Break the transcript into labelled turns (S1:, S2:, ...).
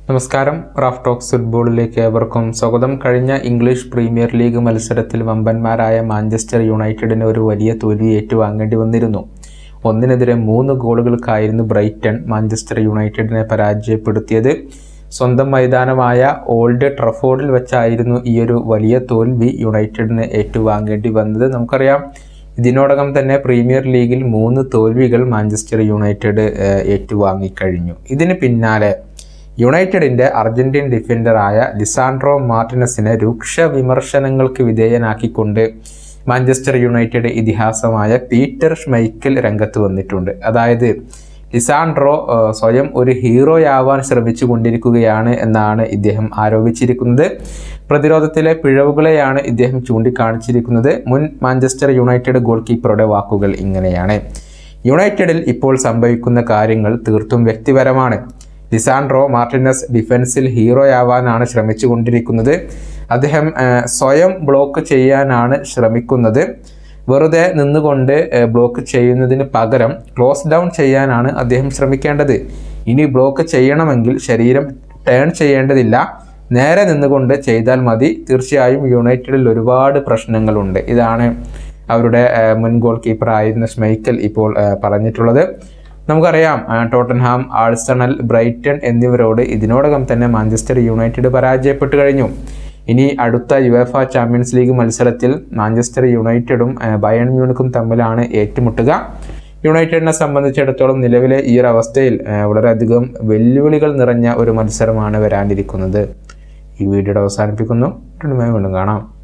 S1: നമസ്കാരം Raf talks ഫുട്ബോളിലേക്ക് ഏവർക്കും സ്വാഗതം കഴിഞ്ഞ ഇംഗ്ലീഷ് പ്രീമിയർ ലീഗ് മത്സരത്തിൽ വമ്പന്മാരായ മാഞ്ചസ്റ്റർ യുണൈറ്റഡിന് ഒരു വലിയ തോൽവി ഏറ്റുവാങ്ങേണ്ടി വന്നിരുന്നു ഒന്നിനെതിരെ മൂന്ന് ഗോളുകൾക്കായിരുന്നു ബ്രൈറ്റൺ മാഞ്ചസ്റ്റർ യുണൈറ്റഡിനെ പരാജയപ്പെടുത്തിയത് സ്വന്തം മൈതാനമായ ഓൾഡ് ട്രഫോർഡിൽ വെച്ചായിരുന്നു ഈ ഒരു വലിയ തോൽവി യുണൈറ്റഡിന് ഏറ്റുവാങ്ങേണ്ടി വന്നത് നമുക്കറിയാം ഇതിനോടകം തന്നെ പ്രീമിയർ ലീഗിൽ മൂന്ന് തോൽവികൾ മാഞ്ചസ്റ്റർ യുണൈറ്റഡ് ഏഹ്, ഏറ്റുവാങ്ങിക്കഴിഞ്ഞു ഇതിന് പിന്നാലെ യുണൈറ്റഡിന്റെ അർജന്റീൻ ഡിഫൻഡറായ ലിസാൻഡ്രോ മാർട്ടിനസിനെ രൂക്ഷ വിമർശനങ്ങൾക്ക് വിധേയനാക്കിക്കൊണ്ട് മാഞ്ചസ്റ്റർ യുണൈറ്റഡ് ഇതിഹാസമായ പീറ്റർ ഷ്മൈക്കൽ രംഗത്ത് വന്നിട്ടുണ്ട് അതായത് ലിസാൻഡ്രോ ആ, സ്വയം ഒരു ഹീറോയാവാൻ ശ്രമിച്ചു കൊണ്ടിരിക്കുകയാണ് എന്നാണ് ഇദ്ദേഹം ആരോപിച്ചിരിക്കുന്നത് പ്രതിരോധത്തിലെ പിഴവുകളെയാണ് ഇദ്ദേഹം ചൂണ്ടിക്കാണിച്ചിരിക്കുന്നത് മുൻ മാഞ്ചസ്റ്റർ യുണൈറ്റഡ് ഗോൾ കീപ്പറുടെ വാക്കുകൾ ഇങ്ങനെയാണ് യുണൈറ്റഡിൽ ഇപ്പോൾ സംഭവിക്കുന്ന കാര്യങ്ങൾ തീർത്തും വ്യക്തിപരമാണ് ലിസാൻഡ്രോ മാർട്ടിനസ് ഡിഫൻസിൽ ഹീറോയാവാനാണ് ശ്രമിച്ചുകൊണ്ടിരിക്കുന്നത് അദ്ദേഹം ആ, സ്വയം ബ്ലോക്ക് ചെയ്യാനാണ് ശ്രമിക്കുന്നത് വെറുതെ നിന്നുകൊണ്ട് ആ, ബ്ലോക്ക് ചെയ്യുന്നതിന് പകരം ക്ലോസ് ഡൗൺ ചെയ്യാനാണ് അദ്ദേഹം ശ്രമിക്കേണ്ടത് ഇനി ബ്ലോക്ക് ചെയ്യണമെങ്കിൽ ശരീരം ടേൺ ചെയ്യേണ്ടതില്ല നേരെ നിന്നുകൊണ്ട് ചെയ്താൽ മതി തീർച്ചയായും യുണൈറ്റഡിൽ ഒരുപാട് പ്രശ്നങ്ങളുണ്ട് ഇതാണ് അവരുടെ ആ, മുൻ ഗോൾ കീപ്പർ ആയിരുന്ന സ്മൈക്കൽ ഇപ്പോൾ ആ, പറഞ്ഞിട്ടുള്ളത് നമുക്കറിയാം ആ, ടോട്ടൻഹാം ആഴ്സണൽ ബ്രൈറ്റൺ എന്നിവരോട് ഇതിനോടകം തന്നെ മാഞ്ചസ്റ്റർ യുണൈറ്റഡ് പരാജയപ്പെട്ടു കഴിഞ്ഞു ഇനി അടുത്ത യുവേഫ ചാമ്പ്യൻസ് ലീഗ് മത്സരത്തിൽ മാഞ്ചസ്റ്റർ യുണൈറ്റഡും ആ, ബയൺ മ്യൂണിക്കും തമ്മിലാണ് ഏറ്റുമുട്ടുക യുണൈറ്റഡിനെ സംബന്ധിച്ചിടത്തോളം നിലവിലെ ഈ ഒരു അവസ്ഥയിൽ ആ, വളരെയധികം വെല്ലുവിളികൾ നിറഞ്ഞ ഒരു മത്സരമാണ് വരാനിരിക്കുന്നത് ഈ വീഡിയോയുടെ അവസാനിപ്പിക്കുന്നു വീണ്ടും കാണാം